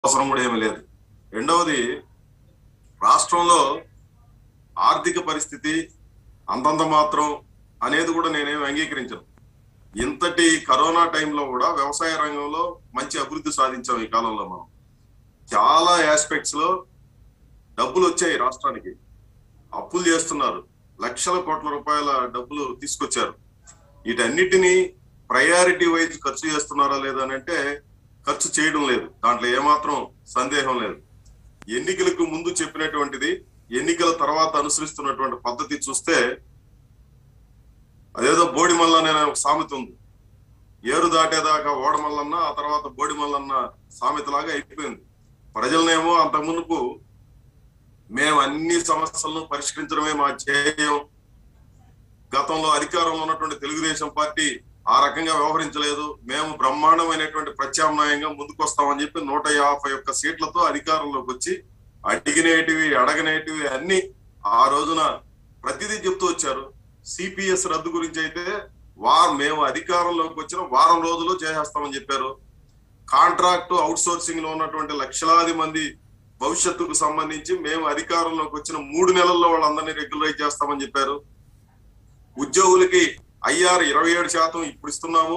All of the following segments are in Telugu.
అవసరం కూడా ఏమీ లేదు రెండవది రాష్ట్రంలో ఆర్థిక పరిస్థితి అంతంత మాత్రం అనేది కూడా నేనేం అంగీకరించను ఇంతటి కరోనా టైంలో కూడా వ్యవసాయ రంగంలో మంచి అభివృద్ధి సాధించాం ఈ కాలంలో మనం చాలా ఆస్పెక్ట్స్ లో డబ్బులు వచ్చాయి రాష్ట్రానికి అప్పులు చేస్తున్నారు లక్షల కోట్ల రూపాయల డబ్బులు తీసుకొచ్చారు వీటన్నిటిని ప్రయారిటీ వైజ్ ఖర్చు చేస్తున్నారా లేదా అని అంటే ఖర్చు చేయడం లేదు దాంట్లో ఏమాత్రం సందేహం లేదు ఎన్నికలకు ముందు చెప్పినటువంటిది ఎన్నికల తర్వాత అనుసరిస్తున్నటువంటి పద్ధతి చూస్తే అదేదో బోడి మల్లన్న అనే ఒక సామెత ఉంది ఏరు దాటేదాకా ఓడ మల్లన్న ఆ తర్వాత బోడి మల్లన్న సామెతలాగా అయిపోయింది ప్రజలనేమో అంత మునుపు మేము అన్ని సమస్యలను పరిష్కరించడమే మా ధ్యేయం గతంలో అధికారంలో ఉన్నటువంటి తెలుగుదేశం పార్టీ ఆ రకంగా వ్యవహరించలేదు మేము బ్రహ్మాండమైనటువంటి ప్రత్యామ్నాయంగా ముందుకొస్తామని చెప్పి నూట యాభై ఒక్క సీట్లతో అధికారంలోకి వచ్చి అడిగినేటివి అడగనేటివి అన్ని ఆ రోజున ప్రతిదీ చెప్తూ వచ్చారు సిపిఎస్ రద్దు గురించి అయితే వా మేము అధికారంలోకి వచ్చిన వారం రోజులు చేసేస్తామని చెప్పారు కాంట్రాక్ట్ అవుట్ సోర్సింగ్ లో ఉన్నటువంటి లక్షలాది మంది భవిష్యత్తుకు సంబంధించి మేము అధికారంలోకి వచ్చిన మూడు నెలల్లో వాళ్ళందరినీ రెగ్యులరైజ్ చేస్తామని చెప్పారు ఉద్యోగులకి ఐఆర్ ఇరవై ఏడు శాతం ఇప్పుడు ఇస్తున్నాము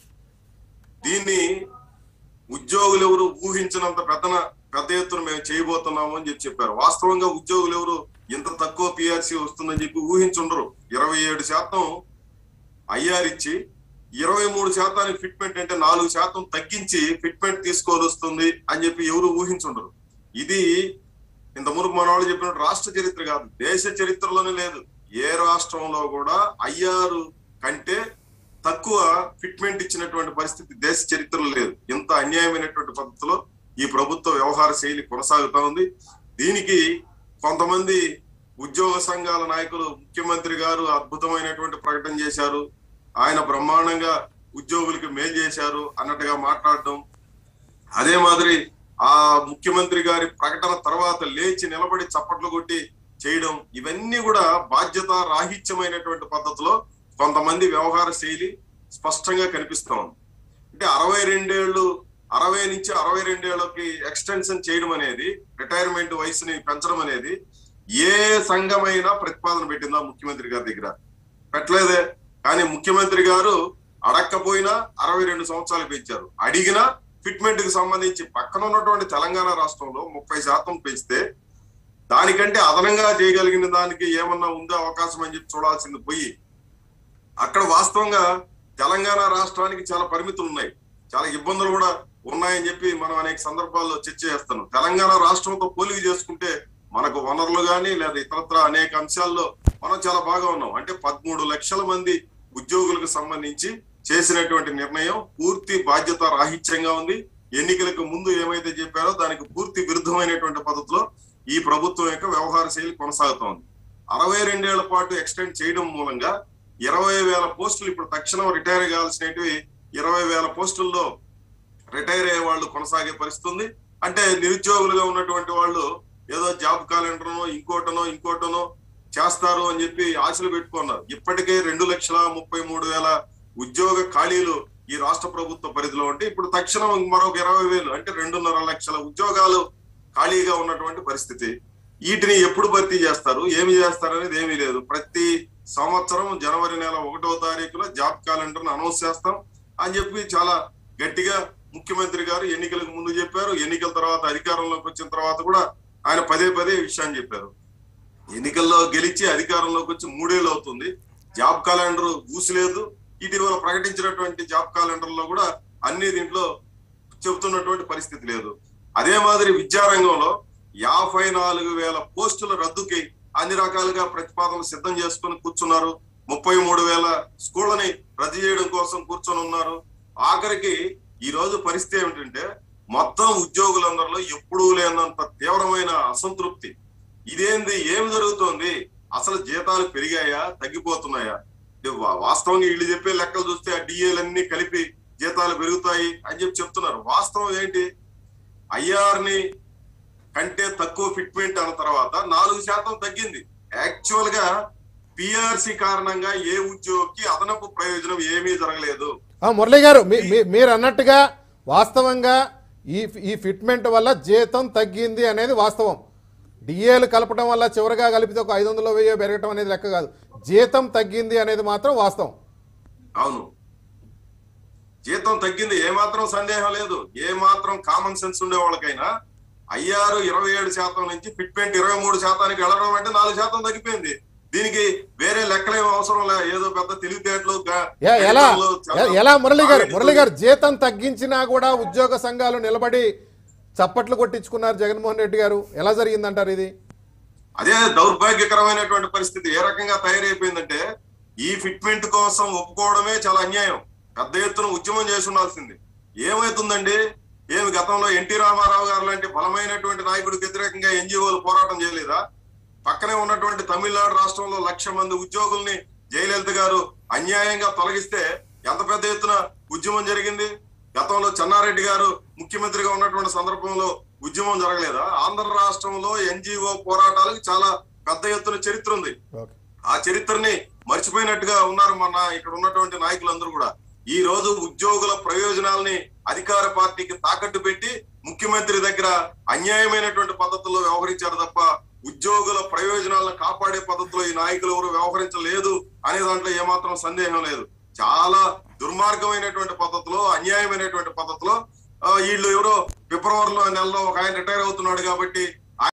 దీన్ని ఉద్యోగులు ఎవరు ఊహించినంత పెద్దన పెద్ద ఎత్తున మేము చేయబోతున్నాము అని చెప్పి చెప్పారు వాస్తవంగా ఉద్యోగులు ఎవరు ఇంత తక్కువ పిఆర్సీ వస్తుందని చెప్పి ఊహించుండరు ఇరవై ఏడు శాతం ఐఆర్ ఇచ్చి ఇరవై మూడు శాతానికి ఫిట్మెంట్ అంటే నాలుగు శాతం తగ్గించి ఫిట్మెంట్ తీసుకోవాలి వస్తుంది అని చెప్పి ఎవరు ఊహించుండరు ఇది ఇంత మునుపు మన వాళ్ళు చెప్పినట్టు రాష్ట్ర చరిత్ర కాదు దేశ చరిత్రలోనే లేదు ఏ రాష్ట్రంలో కూడా ఐఆర్ కంటే తక్కువ ఫిట్మెంట్ ఇచ్చినటువంటి పరిస్థితి దేశ చరిత్రలో లేదు ఇంత అన్యాయమైనటువంటి పద్ధతిలో ఈ ప్రభుత్వ వ్యవహార శైలి కొనసాగుతా ఉంది దీనికి కొంతమంది ఉద్యోగ సంఘాల నాయకులు ముఖ్యమంత్రి గారు అద్భుతమైనటువంటి ప్రకటన చేశారు ఆయన బ్రహ్మాండంగా ఉద్యోగులకి మేలు చేశారు అన్నట్టుగా మాట్లాడడం అదే మాదిరి ఆ ముఖ్యమంత్రి గారి ప్రకటన తర్వాత లేచి నిలబడి చప్పట్లు కొట్టి చేయడం ఇవన్నీ కూడా బాధ్యత రాహిత్యమైనటువంటి పద్ధతిలో కొంతమంది వ్యవహార శైలి స్పష్టంగా కనిపిస్తా ఉంది అంటే అరవై రెండేళ్లు అరవై నుంచి అరవై రెండేళ్లకి ఎక్స్టెన్షన్ చేయడం అనేది రిటైర్మెంట్ వయసుని పెంచడం అనేది ఏ సంఘమైనా ప్రతిపాదన పెట్టిందా ముఖ్యమంత్రి గారి దగ్గర పెట్టలేదే కానీ ముఖ్యమంత్రి గారు అడక్కపోయినా అరవై రెండు సంవత్సరాలు పెంచారు అడిగినా ఫిట్మెంట్ కి సంబంధించి పక్కన ఉన్నటువంటి తెలంగాణ రాష్ట్రంలో ముప్పై శాతం పెంచితే దానికంటే అదనంగా చేయగలిగిన దానికి ఏమన్నా ఉందో అవకాశం అని చెప్పి చూడాల్సింది పోయి అక్కడ వాస్తవంగా తెలంగాణ రాష్ట్రానికి చాలా పరిమితులు ఉన్నాయి చాలా ఇబ్బందులు కూడా ఉన్నాయని చెప్పి మనం అనేక సందర్భాల్లో చర్చ చేస్తున్నాం తెలంగాణ రాష్ట్రంతో పోలిక చేసుకుంటే మనకు వనరులు కానీ లేదా ఇతరత్ర అనేక అంశాల్లో మనం చాలా బాగా ఉన్నాం అంటే పదమూడు లక్షల మంది ఉద్యోగులకు సంబంధించి చేసినటువంటి నిర్ణయం పూర్తి బాధ్యత రాహిత్యంగా ఉంది ఎన్నికలకు ముందు ఏమైతే చెప్పారో దానికి పూర్తి విరుద్ధమైనటువంటి పద్ధతిలో ఈ ప్రభుత్వం యొక్క వ్యవహార శైలి కొనసాగుతోంది అరవై రెండేళ్ల పాటు ఎక్స్టెండ్ చేయడం మూలంగా ఇరవై వేల పోస్టులు ఇప్పుడు తక్షణం రిటైర్ కావాల్సినవి ఇరవై వేల పోస్టుల్లో రిటైర్ అయ్యే వాళ్ళు కొనసాగే పరిస్థితి ఉంది అంటే నిరుద్యోగులుగా ఉన్నటువంటి వాళ్ళు ఏదో జాబ్ క్యాలెండర్నో ఇంకోటనో ఇంకోటనో చేస్తారు అని చెప్పి ఆశలు పెట్టుకున్నారు ఇప్పటికే రెండు లక్షల ముప్పై మూడు వేల ఉద్యోగ ఖాళీలు ఈ రాష్ట్ర ప్రభుత్వ పరిధిలో ఉంటే ఇప్పుడు తక్షణం మరొక ఇరవై వేలు అంటే రెండున్నర లక్షల ఉద్యోగాలు ఖాళీగా ఉన్నటువంటి పరిస్థితి వీటిని ఎప్పుడు భర్తీ చేస్తారు ఏమి చేస్తారు అనేది ఏమీ లేదు ప్రతి సంవత్సరం జనవరి నెల ఒకటో తారీఖున జాబ్ క్యాలెండర్ అనౌన్స్ చేస్తాం అని చెప్పి చాలా గట్టిగా ముఖ్యమంత్రి గారు ఎన్నికలకు ముందు చెప్పారు ఎన్నికల తర్వాత అధికారంలోకి వచ్చిన తర్వాత కూడా ఆయన పదే పదే ఈ విషయాన్ని చెప్పారు ఎన్నికల్లో గెలిచి అధికారంలోకి వచ్చి మూడేళ్ళు అవుతుంది జాబ్ క్యాలెండర్ ఊసిలేదు ఇటీవల ప్రకటించినటువంటి జాబ్ క్యాలెండర్ లో కూడా అన్ని దీంట్లో చెబుతున్నటువంటి పరిస్థితి లేదు అదే మాదిరి విద్యారంగంలో యాభై నాలుగు వేల పోస్టుల రద్దుకి అన్ని రకాలుగా ప్రతిపాదనలు సిద్ధం చేసుకుని కూర్చున్నారు ముప్పై మూడు వేల స్కూళ్ళని రద్దు చేయడం కోసం కూర్చొని ఉన్నారు ఆఖరికి ఈ రోజు పరిస్థితి ఏమిటంటే మొత్తం ఉద్యోగులందరిలో ఎప్పుడూ లేనంత తీవ్రమైన అసంతృప్తి ఇదేంది ఏమి జరుగుతోంది అసలు జీతాలు పెరిగాయా తగ్గిపోతున్నాయా అంటే వా- వాస్తవంగా వీళ్ళు చెప్పే లెక్కలు చూస్తే ఆ డిఏలన్నీ కలిపి జీతాలు పెరుగుతాయి అని చెప్పి చెప్తున్నారు వాస్తవం ఏంటి ఐఆర్ ని కంటే తక్కువ ఫిట్మెంట్ అన్న తర్వాత నాలుగు శాతం తగ్గింది యాక్చువల్ గా పిఆర్సి కారణంగా ఏ ఉద్యోగికి అదనపు ప్రయోజనం ఏమీ జరగలేదు ఆ, మురళి గారు మీ- మీ- మీరు అన్నట్టుగా వాస్తవంగా ఈ ఈ ఫిట్మెంట్ వల్ల జీతం తగ్గింది అనేది వాస్తవం డిఏలు కలపడం వల్ల చివరిగా కలిపితే ఒక ఐదు వందల వెయ్యి పెరగటం అనేది లెక్క కాదు జీతం తగ్గింది అనేది మాత్రం వాస్తవం అవును జీతం తగ్గింది ఏమాత్రం సందేహం లేదు ఏ మాత్రం కామన్ సెన్స్ ఉండే వాళ్ళకైనా ఐఆర్ ఇరవై ఏడు శాతం నుంచి ఫిట్మెంట్ ఇరవై మూడు శాతానికి వెళ్ళడం అంటే నాలుగు శాతం తగ్గిపోయింది దీనికి వేరే లెక్కలేం అవసరం లే ఏదో పెద్ద తెలివితేటలు గ- ఎ- ఎలా గణితంలో చాలా ఎ- ఎలా మురళి గారు బాగా మురళి గారు జీతం తగ్గించినా కూడా ఉద్యోగ సంఘాలు నిలబడి చప్పట్లు కొట్టించుకున్నారు జగన్మోహన్ రెడ్డి గారు ఎలా జరిగిందంటారు ఇది అదే దౌర్భాగ్యకరమైనటువంటి పరిస్థితి ఏ రకంగా తయారైపోయిందంటే ఈ ఫిట్మెంట్ కోసం ఒప్పుకోవడమే చాలా అన్యాయం పెద్ద ఎత్తున ఉద్యమం చేసి ఉండాల్సింది ఏమైతుందండి ఏమి గతంలో ఎన్టీ రామారావు గారు లాంటి బలమైనటువంటి నాయకుడికి వ్యతిరేకంగా ఎన్జిఓలు పోరాటం చేయలేదా పక్కనే ఉన్నటువంటి తమిళనాడు రాష్ట్రంలో లక్ష మంది ఉద్యోగుల్ని జయలలిత గారు అన్యాయంగా తొలగిస్తే ఎంత పెద్ద ఎత్తున ఉద్యమం జరిగింది గతంలో చెన్నారెడ్డి గారు ముఖ్యమంత్రిగా ఉన్నటువంటి సందర్భంలో ఉద్యమం జరగలేదా ఆంధ్ర రాష్ట్రంలో ఎన్జిఓ పోరాటాలకు చాలా పెద్ద ఎత్తున చరిత్ర ఉంది ఓకే ఆ చరిత్రని మర్చిపోయినట్టుగా ఉన్నారు మన ఇక్కడ ఉన్నటువంటి నాయకులందరూ కూడా ఈ రోజు ఉద్యోగుల ప్రయోజనాల్ని అధికార పార్టీకి తాకట్టు పెట్టి ముఖ్యమంత్రి దగ్గర అన్యాయమైనటువంటి పద్ధతుల్లో వ్యవహరించారు తప్ప ఉద్యోగుల ప్రయోజనాలను కాపాడే పద్ధతిలో ఈ నాయకులు ఎవరు వ్యవహరించలేదు అనే దాంట్లో ఏమాత్రం సందేహం లేదు చాలా దుర్మార్గమైనటువంటి పద్ధతిలో అన్యాయమైనటువంటి పద్ధతిలో ఆ, వీళ్ళు ఎవరో ఫిబ్రవరిలో నెలలో ఒక ఆయన రిటైర్ అవుతున్నాడు కాబట్టి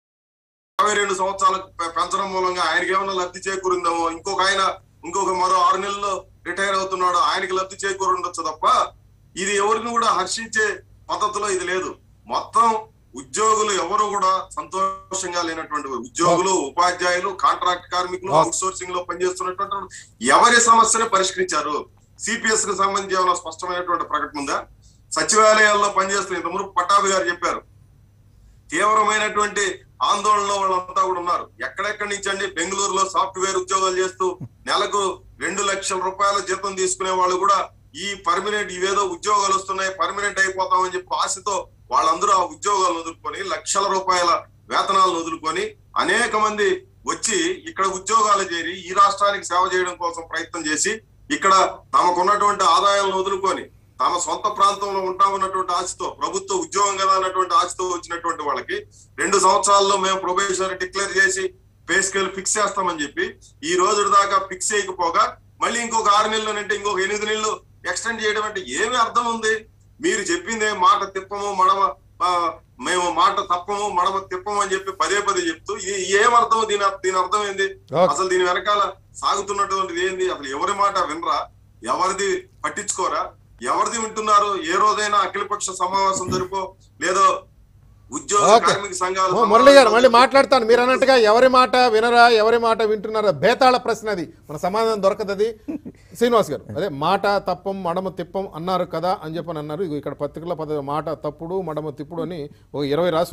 అరవై రెండు సంవత్సరాలకు పె- పెంచడం మూలంగా ఆయనకి ఏమైనా లబ్ధి చేకూరిందేమో ఇంకొక ఆయన ఇంకొక మరో ఆరు నెలల్లో రిటైర్ అవుతున్నాడు ఆయనకి లబ్ధి చేకూరి ఉండొచ్చు తప్ప ఇది ఎవరిని కూడా హర్షించే పద్ధతిలో ఇది లేదు మొత్తం ఉద్యోగులు ఎవరు కూడా సంతోషంగా లేనటువంటి వారు. ఉద్యోగులు ఉపాధ్యాయులు కాంట్రాక్ట్ కార్మికులు అవుట్ సోర్సింగ్ లో పనిచేస్తున్నటువంటి వారు ఎవరి సమస్యని పరిష్కరించారు సిపిఎస్ కి సంబంధించి ఏమైనా స్పష్టమైనటువంటి ప్రకటన ఉందా సచివాలయాల్లో పనిచేస్తున్న ఇంతకుముందు పట్టాభి గారు చెప్పారు తీవ్రమైనటువంటి ఆందోళనలో వాళ్ళంతా కూడా ఉన్నారు ఎక్కడెక్కడి నుంచి అండి బెంగళూరులో సాఫ్ట్వేర్ ఉద్యోగాలు చేస్తూ నెలకు రెండు లక్షల రూపాయల జీతం తీసుకునే వాళ్ళు కూడా ఈ పర్మనెంట్ ఇవేదో ఉద్యోగాలు వస్తున్నాయి పర్మనెంట్ అయిపోతామని చెప్పి ఆశతో వాళ్ళందరూ ఆ ఉద్యోగాలను వదులుకొని లక్షల రూపాయల వేతనాలను వదులుకొని అనేక మంది వచ్చి ఇక్కడ ఉద్యోగాలు చేరి ఈ రాష్ట్రానికి సేవ చేయడం కోసం ప్రయత్నం చేసి ఇక్కడ తమకున్నటువంటి ఆదాయాలను వదులుకొని తమ సొంత ప్రాంతంలో ఉంటామన్నటువంటి ఆశతో ప్రభుత్వ ఉద్యోగం కదా అన్నటువంటి ఆశతో వచ్చినటువంటి వాళ్ళకి రెండు సంవత్సరాల్లో మేము ప్రొబేషన్ డిక్లేర్ చేసి పే స్కేల్ ఫిక్స్ చేస్తామని చెప్పి ఈ రోజు దాకా ఫిక్స్ చేయకపోగా మళ్ళీ ఇంకొక ఆరు నెలలు అంటే ఇంకొక ఎనిమిది నెలలు ఎక్స్టెండ్ చేయడం అంటే ఏమి అర్థం ఉంది మీరు చెప్పిందే మాట తిప్పము మడమ ఆ, మేము మాట తప్పము మడమ తిప్పము అని చెప్పి పదే పదే చెప్తూ ఇది ఏం అర్థం దీని దీని అర్థం ఏంది ఓకే. అసలు దీని వెనకాల సాగుతున్నటువంటిది ఏంది అసలు ఎవరి మాట వినరా ఎవరిది పట్టించుకోరా ఎవరిది వింటున్నారు ఏ రోజైనా అఖిలపక్ష సమావేశం జరిపో లేదో ఉద్యోగ ఓకే. కార్మిక సంఘాలు ఓ, మురళి గారు మళ్ళీ మాట్లాడతాను మీరు అన్నట్టుగా ఎవరి మాట వినరా ఎవరి మాట వింటున్నారా బేతాళ ప్రశ్న అది మన సమాధానం దొరకదు అది శ్రీనివాస్ గారు అదే మాట తప్పం మడమ తిప్పం అన్నారు కదా అని చెప్పని అన్నారు ఇగో ఇక్కడ పత్రికలో పద మాట తప్పుడు మడమ తిప్పుడు అని ఒక ఇరవై రాసి